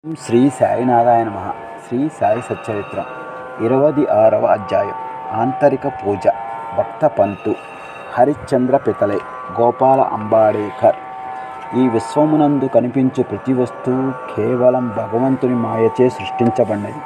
ఓం శ్రీ సాయినాథాయ నమ శ్రీ సాయి సచ్చరిత్రం ఇరవది ఆరవ అధ్యాయం ఆంతరిక పూజ భక్త పంతు హరిశ్చంద్ర పితలే గోపాల అంబాడేకర్ ఈ విశ్వమునందు కనిపించే ప్రతి వస్తువు కేవలం భగవంతుని మాయచే సృష్టించబడినది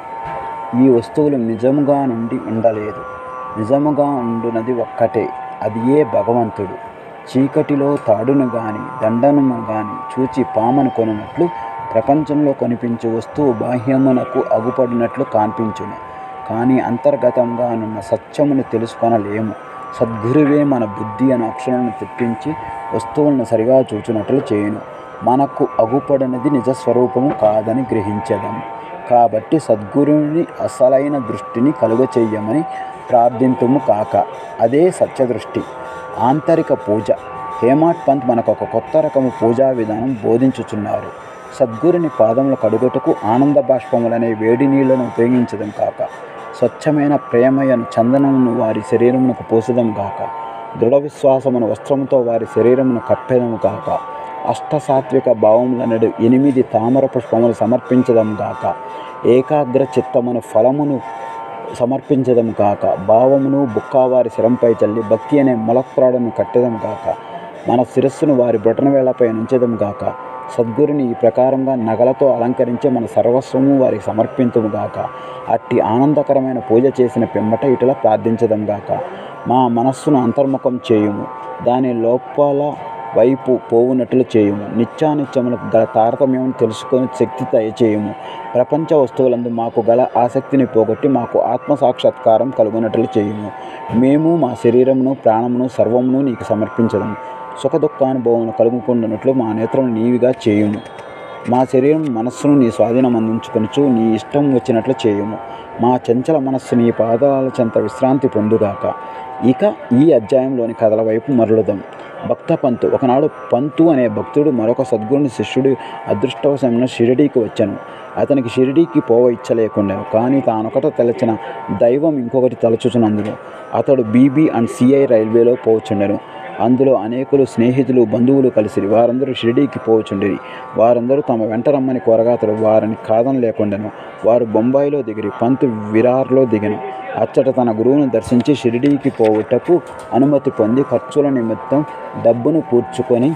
ఈ వస్తువులు నిజముగా నుండి ఉండలేదు నిజముగా ఉండునది ఒక్కటే అది ఏ భగవంతుడు చీకటిలో తాడును గాని దండను గాని చూచి పామను కొనున్నట్లు ప్రపంచంలో కనిపించే వస్తువు బాహ్యమునకు అగుపడినట్లు కనిపించును కానీ అంతర్గతంగా నున్న సత్యమును తెలుసుకొనలేము సద్గురువే మన బుద్ధి అనే అక్షరాలను తెప్పించి వస్తువులను సరిగా చూచినట్లు చేయును మనకు అగుపడినది నిజ స్వరూపము కాదని గ్రహించడం కాబట్టి సద్గురుని అసలైన దృష్టిని కలుగచేయమని ప్రార్థింతుము కాక అదే సత్యదృష్టి ఆంతరిక పూజ హేమాట్ పంత్ మనకు ఒక కొత్త రకము పూజా విధానం బోధించుచున్నారు సద్గురుని పాదముల కడుగటకు ఆనంద బాష్పములనే వేడి నీళ్లను ఉపయోగించడం కాక స్వచ్ఛమైన ప్రేమయను చందనమును వారి శరీరమునకు పోసడం కాక దృఢ విశ్వాసమును వస్త్రముతో వారి శరీరమును కప్పెదము కాక అష్టసాత్విక భావములనడు ఎనిమిది తామర పుష్పములు సమర్పించడం గాక ఏకాగ్ర చిత్తమును ఫలమును సమర్పించడం కాక భావమును బుక్కావారి శిరంపై చల్లి భక్తి అనే మొలక్రాడను కట్టడం కాక మన శిరస్సును వారి బొటన వేళ్లపై నుంచడం కాక సద్గురుని ఈ ప్రకారంగా నగలతో అలంకరించి మన సర్వస్వము వారికి సమర్పించము గాక అట్టి ఆనందకరమైన పూజ చేసిన పిమ్మట ఇటుల ప్రార్థించడం గాక మా మనస్సును అంతర్ముఖం చేయుము దాని లోపల వైపు పోవునట్లు చేయుము నిత్యానిత్యములకు గల తారతమ్యం తెలుసుకొని శక్తి దయచేయుము ప్రపంచ వస్తువులందు మాకు గల ఆసక్తిని పోగొట్టి మాకు ఆత్మ సాక్షాత్కారం కలుగునట్లు చేయుము మేము మా శరీరమును ప్రాణమును సర్వమును నీకు సమర్పించదము సుఖ దుఃఖానుభవమును కలుగుకుంటున్నట్లు మా నేత్రము నీవిగా చేయుము మా శరీరం మనస్సును నీ స్వాధీనం అందించుకొనుచు నీ ఇష్టం వచ్చినట్లు చేయుము మా చంచల మనస్సు నీ పాదాల చెంత విశ్రాంతి పొందుగాక ఇక ఈ అధ్యాయంలోని కథల వైపు మరలుదాం భక్త పంతు ఒకనాడు పంతు అనే భక్తుడు మరొక సద్గురుని శిష్యుడు అదృష్టవశమున షిరిడీకి వచ్చాను అతనికి షిరిడీకి పోవ ఇచ్చలేకుండాను కానీ తానొకట తలచిన దైవం ఇంకొకటి తలచుచునందును అతడు బీబీ అండ్ సిఐ రైల్వేలో పోవచ్చుండెను అందులో అనేకులు స్నేహితులు బంధువులు కలిసి వారందరూ షిరిడీకి పోవచుండిరి వారందరూ తమ వెంట రమ్మని కోరగా అతడు వారిని కాదని లేకుండాను వారు బొంబాయిలో దిగిరి పంతు విరార్లో దిగను అచ్చట తన గురువును దర్శించి షిరిడీకి పోవుటకు అనుమతి పొంది ఖర్చుల నిమిత్తం డబ్బును కూర్చుకొని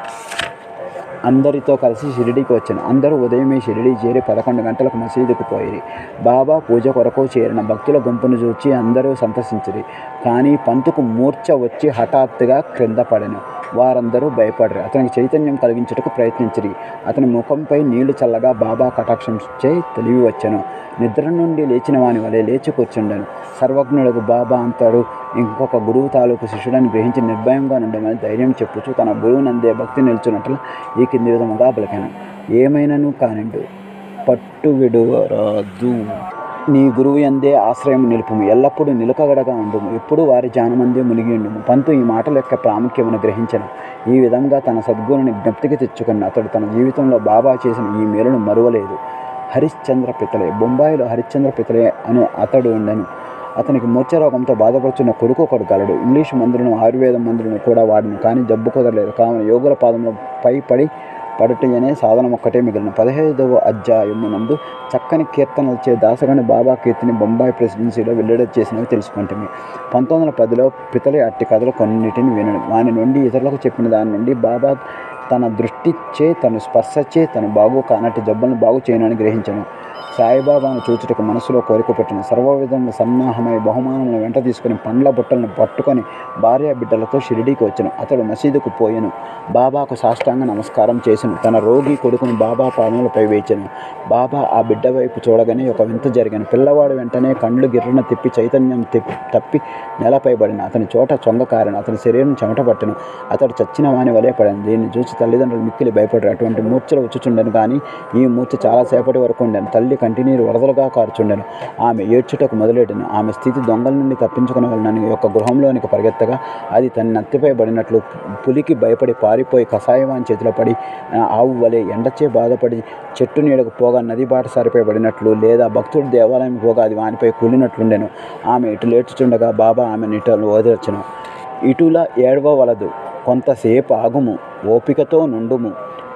అందరితో కలిసి షిరిడీకి వచ్చాను అందరూ ఉదయమే షిరిడీ చేరి పదకొండు గంటలకు మసీదుకు పోయిరి బాబా పూజ కొరకు చేరిన భక్తుల గుంపును చూచి అందరూ సంతసించిరి కానీ పంతుకు మూర్ఛ వచ్చి హఠాత్తుగా క్రింద పడెను వారందరూ భయపడరు అతనికి చైతన్యం కలిగించుటకు ప్రయత్నించిరి అతని ముఖంపై నీళ్లు చల్లగా బాబా కటాక్షం చే తెలివి వచ్చాను నిద్ర నుండి లేచిన వాని వలె లేచి కూర్చుండెను సర్వజ్ఞులకు బాబా అంతాడు ఇంకొక గురువు తాలూకు శిష్యుడని గ్రహించి నిర్భయంగా ఉండమని ధైర్యం చెప్పుచు తన గురువు నందే భక్తి నిల్చున్నట్లు ఈ కింది విధముగా పలికాను ఏమైనను కానిండు పట్టు విడువరాదు నీ గురువు ఎందే ఆశ్రయం నిలుపుము ఎల్లప్పుడూ నిలకగడగా ఉండుము ఎప్పుడు వారి జానమందే మునిగి ఉండుము పంతు ఈ మాటల యొక్క ప్రాముఖ్యమును గ్రహించను ఈ విధంగా తన సద్గురుని జ్ఞప్తికి తెచ్చుకున్న అతడు తన జీవితంలో బాబా చేసిన ఈ మేలును మరువలేదు హరిశ్చంద్ర పితలే బొంబాయిలో హరిశ్చంద్ర పితలే అను అతడు ఉండెను అతనికి మూర్ఛ రోగంతో బాధపడుచున్న కొడుకు ఒకడు గలడు ఇంగ్లీషు మందులను ఆయుర్వేద మందులను కూడా వాడిను కానీ జబ్బు కుదరలేదు కావున యోగుల పాదంలో పై పడి పడుటయనే సాధనం ఒక్కటే మిగిలిన పదహైదవ అధ్యాయము నందు చక్కని కీర్తనలచే దాసగని బాబా కీర్తిని బొంబాయి ప్రెసిడెన్సీలో వెల్లడి చేసినవి తెలుసుకుంటుంది పంతొమ్మిది వందల పదిలో పితలి అట్టి కథలు కొన్నిటిని వినడు వాని నుండి ఇతరులకు చెప్పిన దాని నుండి బాబా తన దృష్టిచే తన స్పర్శచే తన బాగు కానటి జబ్బులను బాగు చేయనని గ్రహించను సాయిబాబాను చూచుటకు మనసులో కోరిక పెట్టిన సర్వవిధంగా సన్నాహమై బహుమానములను వెంట తీసుకుని పండ్ల బుట్టలను పట్టుకొని భార్య బిడ్డలతో షిరిడీకి వచ్చాను అతడు మసీదుకు పోయెను బాబాకు సాష్టాంగ నమస్కారం చేసెను తన రోగి కొడుకును బాబా పాదములపై వేచెను బాబా ఆ బిడ్డ వైపు చూడగానే ఒక వింత జరిగాను పిల్లవాడు వెంటనే కండ్లు గిర్రన తిప్పి చైతన్యం తిప్పి తప్పి నేలపై పడిన అతని చోట చొంగ కారను అతని శరీరం చెమట పట్టెను అతడు చచ్చిన వాని వలె పడాను దీన్ని చూసి తల్లిదండ్రులు మిక్కిలి భయపడ్డారు అటువంటి మూర్ఛలు వచ్చుచుండెను కానీ ఈ మూర్ఛ చాలాసేపటి వరకు ఉండెను తల్లి కంటినీరు వరదలుగా కారుచుండెను ఆమె ఏడ్చుటకు మొదలెడను ఆమె స్థితి దొంగల నుండి తప్పించుకునవలనని యొక్క గృహంలోనికి పరిగెత్తగా అది తన నత్తిపై పడినట్లు పులికి భయపడి పారిపోయి కషాయవాని చేతిలో పడి ఆ, ఆవు వలె ఎండచే బాధపడి చెట్టు నీడకు పోగా నది బాట సరిపై పడినట్లు లేదా భక్తుడు దేవాలయం పోగా అది వానిపై కూలినట్లుండెను ఆమె ఇటు లేచుచుండగా బాబా ఆమె ఇటలు ఓదార్చెను ఇటుల ఏడవవలదు కొంతసేపు ఆగుము ఓపికతో నుండుము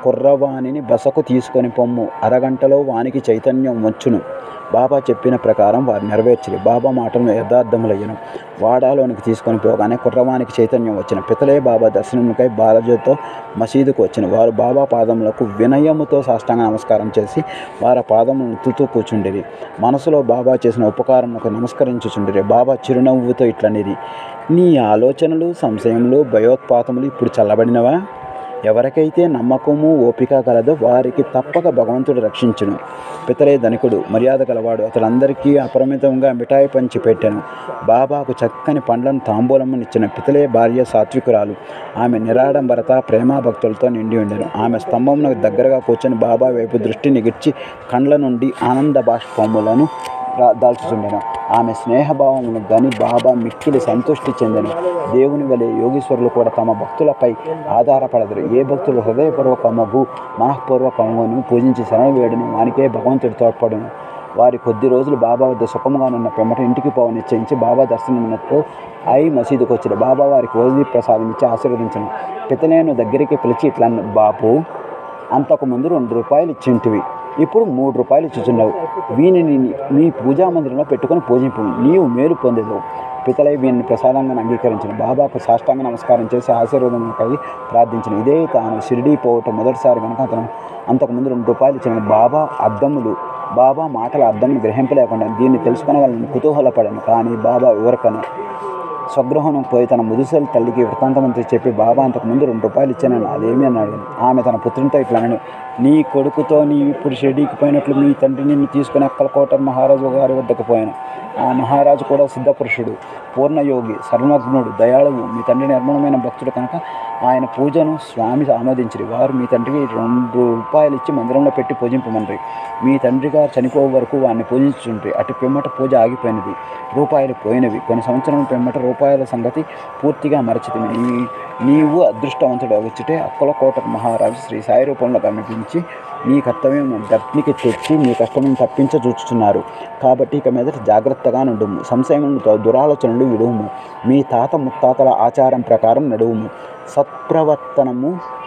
కుర్రవాణిని బసకు తీసుకొని పొమ్ము అరగంటలో వానికి చైతన్యం వచ్చును బాబా చెప్పిన ప్రకారం వారు నెరవేర్చిరి బాబా మాటలను యథార్థములయ్యను వాడాలోనికి తీసుకొని పోగానే కుర్రవానికి చైతన్యం వచ్చిన పితలే బాబా దర్శనముకై బాలజీతో మసీదుకు వచ్చిన వారు బాబా పాదములకు వినయముతో సాష్టాంగ నమస్కారం చేసి వారి పాదములను తుతూ కూర్చుండిరి మనసులో బాబా చేసిన ఉపకారములకు నమస్కరించుచుండిరి బాబా చిరునవ్వుతో ఇట్లనిది నీ ఆలోచనలు సంశయములు భయోత్పాతములు ఇప్పుడు చల్లబడినవా ఎవరికైతే నమ్మకము ఓపిక కలదో వారికి తప్పక భగవంతుడు రక్షించును పితలే ధనికుడు మర్యాద గలవాడు అతడందరికీ అపరిమితంగా మిఠాయి పంచి పెట్టాను బాబాకు చక్కని పండ్లను తాంబూలమునిచ్చిన పితలే భార్య సాత్వికురాలు ఆమె నిరాడంబరత ప్రేమ భక్తులతో నిండి ఉండెను ఆమె స్తంభమునకు దగ్గరగా కూర్చొని బాబా వైపు దృష్టి నిగిర్చి కండ్ల నుండి ఆనంద బాష్పములను రా- దాల్చుచుండెను ఆమె స్నేహభావమును గని బాబా మిక్కిలి సంతృష్టి చెందెను దేవుని వలె యోగీశ్వరులు కూడా తమ భక్తులపై ఆధారపడదురు ఏ భక్తులు హృదయపూర్వకమగు మనఃపూర్వకమును పూజించి శరణ వేడును వానికే భగవంతుడు తోడ్పడును వారి కొద్ది రోజులు బాబా వద్ద సుఖముగానున్న పిమ్మట ఇంటికి పోవ నిశ్చయించి బాబా దర్శనమునకు ఐ మసీదుకు వచ్చిన బాబా వారికి ఓజీ ప్రసాదం ఇచ్చి ఆశీర్వదించను పితలేను దగ్గరికి పిలిచి ఇట్లా అన్న, బాపు అంతకు ముందు రెండు రూపాయలు ఇచ్చింటివి ఇప్పుడు మూడు రూపాయలు ఇచ్చుచున్నావు వీనిని నీ- నీ పూజా మందిరంలో పెట్టుకొని పూజింపు నీవు మేలు పొందేదు పితలై వీరిని ప్రసాదంగా అంగీకరించిన బాబాకు సాష్టాంగ నమస్కారం చేసి ఆశీర్వాదం కలిగి ప్రార్థించిన ఇదే తాను షిరిడీ పోవటం మొదటిసారి కనుక అతను అంతకుముందు రెండు రూపాయలు ఇచ్చిన బాబా అద్దములు బాబా మాటల అర్థం గ్రహింపలేకుండా దీన్ని తెలుసుకునగలను కుతూహలపడాను కానీ బాబా వివరకను స్వగృహం పోయి తన ముదుసలి తల్లికి వృత్తాంతమంతా చెప్పి బాబా అంతకు ముందు రెండు రూపాయలు ఇచ్చానని అదేమీ అని అడిగాను ఆమె తన పుత్రునితో ఇట్లా అన్నాడు నీ కొడుకుతో నీ ఇప్పుడు షిరిడీకి పోయినట్లు మీ తండ్రి నిన్ను తీసుకుని అక్కలకోట మహారాజు గారి వద్దకు పోయాను ఆ మహారాజు కూడా సిద్ధపురుషుడు పూర్ణయోగి సర్వజ్ఞుడు దయాళువు మీ తండ్రి నిర్మలమైన భక్తుడు కనుక ఆయన పూజను స్వామి ఆమోదించిరి వారు మీ తండ్రికి రెండు రూపాయలు ఇచ్చి మందిరంలో పెట్టి పూజింపమని మీ తండ్రి గారు చనిపోయే వరకు వారిని పూజించుండ్రి అటు పిమ్మట పూజ ఆగిపోయినది రూపాయలు పోయినవి కొన్ని సంవత్సరం పిమ్మట రూపాయల సంగతి పూర్తిగా మరచితివి నీ నీవు అదృష్టవంతుడు వచ్చితే అక్కల కోట మహారాజు శ్రీ సాయి రూపంలో కనిపించి నీ కర్తవ్యం గట్నికి తెచ్చి నీ కష్టమును తప్పించ చూచుచున్నారు కాబట్టి ఇక మీదట జాగ్రత్తగా నడుము సంశయములతో దురాలోచనలు విడుము మీ తాత ముత్తాతల ఆచారం ప్రకారం నడువుము సత్ప్రవర్తనము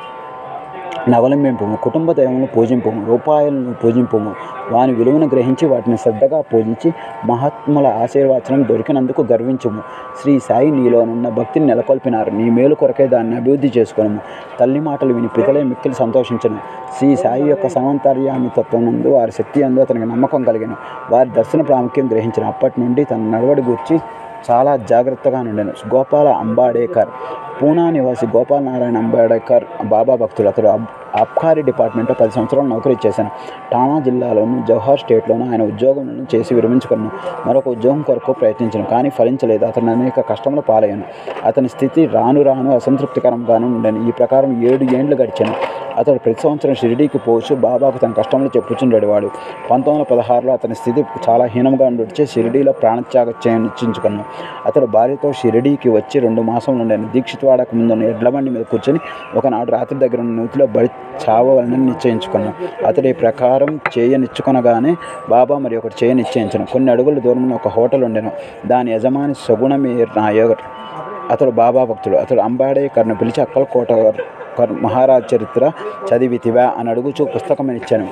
నవలంబింపము కుటుంబ దైవమును పూజింపము రూపాయలను పూజింపము వాని విలువను గ్రహించి వాటిని శ్రద్ధగా పూజించి మహాత్ముల ఆశీర్వచనం దొరికినందుకు గర్వించము శ్రీ సాయి నీలోనున్న భక్తిని నెలకొల్పినారు నీ మేలు కొరకే దాన్ని అభివృద్ధి చేసుకొనము తల్లి మాటలు విని పితలే మిక్కిలి సంతోషించను శ్రీ సాయి యొక్క సమంతర్యామి తత్వం నందు వారి శక్తి అందు అతనికి నమ్మకం కలిగిన వారి దర్శన ప్రాముఖ్యం గ్రహించిన అప్పటి నుండి తన నడవడి గురించి చాలా జాగ్రత్తగా నుండెను గోపాల అంబాడేకర్ పూనా నివాసి గోపాల్ నారాయణ అంబేడ్కర్ బాబా భక్తుడు అతడు అబ్- అబ్కారీ డిపార్ట్మెంట్లో పది సంవత్సరాలు నౌకరీ చేశాను టానా జిల్లాలోను జవహర్ స్టేట్లోను ఆయన ఉద్యోగం చేసి విరమించుకున్నాను మరొక ఉద్యోగం కొరకు ప్రయత్నించాను కానీ ఫలించలేదు అతను అనేక కష్టములు పాలయ్యాను అతని స్థితి రాను రాను అసంతృప్తికరంగాను ఉండను ఈ ప్రకారం ఏడు ఏండ్లు గడిచాను అతడు ప్రతి సంవత్సరం షిరిడీకి పోవచ్చు బాబాకు తన కష్టములు చెప్పుచుండేవాడు పంతొమ్మిది వందల పదహారులో అతని స్థితి చాలా హీనంగా ఉండొచ్చే షిరిడీలో ప్రాణత్యాగ నిశ్చయించుకున్నాను అతడు భార్యతో షిరిడీకి వచ్చి రెండు మాసం నుండాను దీక్షితవాడకు ముందున్న ఎడ్ల బండి మీద కూర్చొని ఒకనాడు రాత్రి దగ్గర ఉన్న నూతిలో బడి చావవలనని నిశ్చయించుకున్నాను అతడి ప్రకారం చేయనిచ్చుకొనగానే బాబా మరి ఒకటి చేయ నిశ్చయించను కొన్ని అడుగుల దూరంలో ఒక హోటల్ ఉండెను దాని యజమాని సగుణమే నాయర్ అతడు బాబా భక్తుడు అతడు అంబాడేకర్ను పిలిచి అక్కలకోట కర్ మహారాజ్ చరిత్ర చదివితివా అని అడుగుచూ పుస్తకం ఇచ్చాను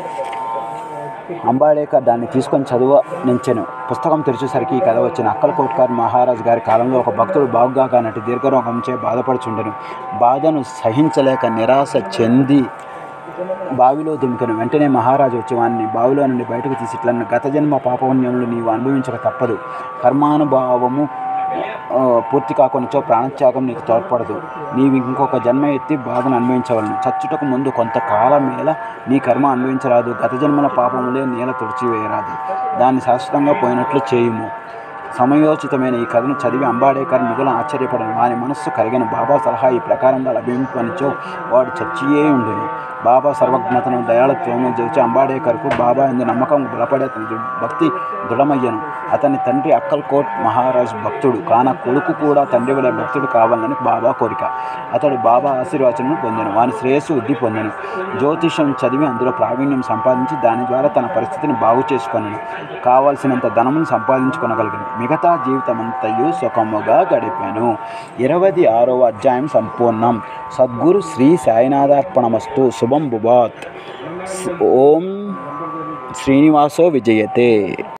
అంబాడేకర్ దాన్ని తీసుకొని చదువు నించెను పుస్తకం తెరిచేసరికి ఈ కథ వచ్చిన అక్కలకోట్కర్ మహారాజ్ గారి కాలంలో ఒక భక్తుడు బాగుగా నటి దీర్ఘరోగంచే బాధపడుచుండెను బాధను సహించలేక నిరాశ చెంది బావిలో దుమికను వెంటనే మహారాజు వచ్చి వాడిని బావిలో నుండి బయటకు తీసి ఇట్లా గత జన్మ పాపపుణ్యములు నీవు అనుభవించక తప్పదు కర్మానుభావము ఆ, పూర్తి కాకొనిచో ప్రాణత్యాగం నీకు తోడ్పడదు నీవు ఇంకొక జన్మ ఎత్తి బాధను అనుభవించవలను చచ్చుటకు ముందు కొంతకాలం మేల నీ కర్మ అనుభవించరాదు గత జన్మల పాపములే నేల తుడిచివేయరాదు దాన్ని శాశ్వతంగా పోయినట్లు చేయుము సమయోచితమైన ఈ కథను చదివి అంబాడేకర్ మిగులు ఆశ్చర్యపడను వాని మనస్సు కరిగిన బాబా సలహా ఈ ప్రకారంగా లభింపనిచో వాడు చచ్చియే ఉండును బాబా సర్వజ్ఞతను దయాళత్వము చేసి అంబాడేకర్కు బాబా ఎందు నమ్మకం బలపడే అతని దు- భక్తి దృఢమయ్యను అతని తండ్రి అక్కల్కోట్ మహారాజ్ భక్తుడు కాన కొడుకు కూడా తండ్రి వలె భక్తుడు కావాలని బాబా కోరిక అతడు బాబా ఆశీర్వచనం పొందెను వాని శ్రేయస్సు వృద్ధి పొందెను జ్యోతిషం చదివి అందులో ప్రావీణ్యం సంపాదించి దాని ద్వారా తన పరిస్థితిని బాగు చేసుకొనను కావాల్సినంత ధనమును సంపాదించుకొనగలిగాను మిగతా జీవితమంతయు సుఖముగా గడిపాను ఇరవై ఆరవ అధ్యాయం సంపూర్ణం సద్గురు శ్రీ సాయినాథార్పణమస్తు శుభం శుభం భువాత్ ఓం శ్రీనివాసో విజయతే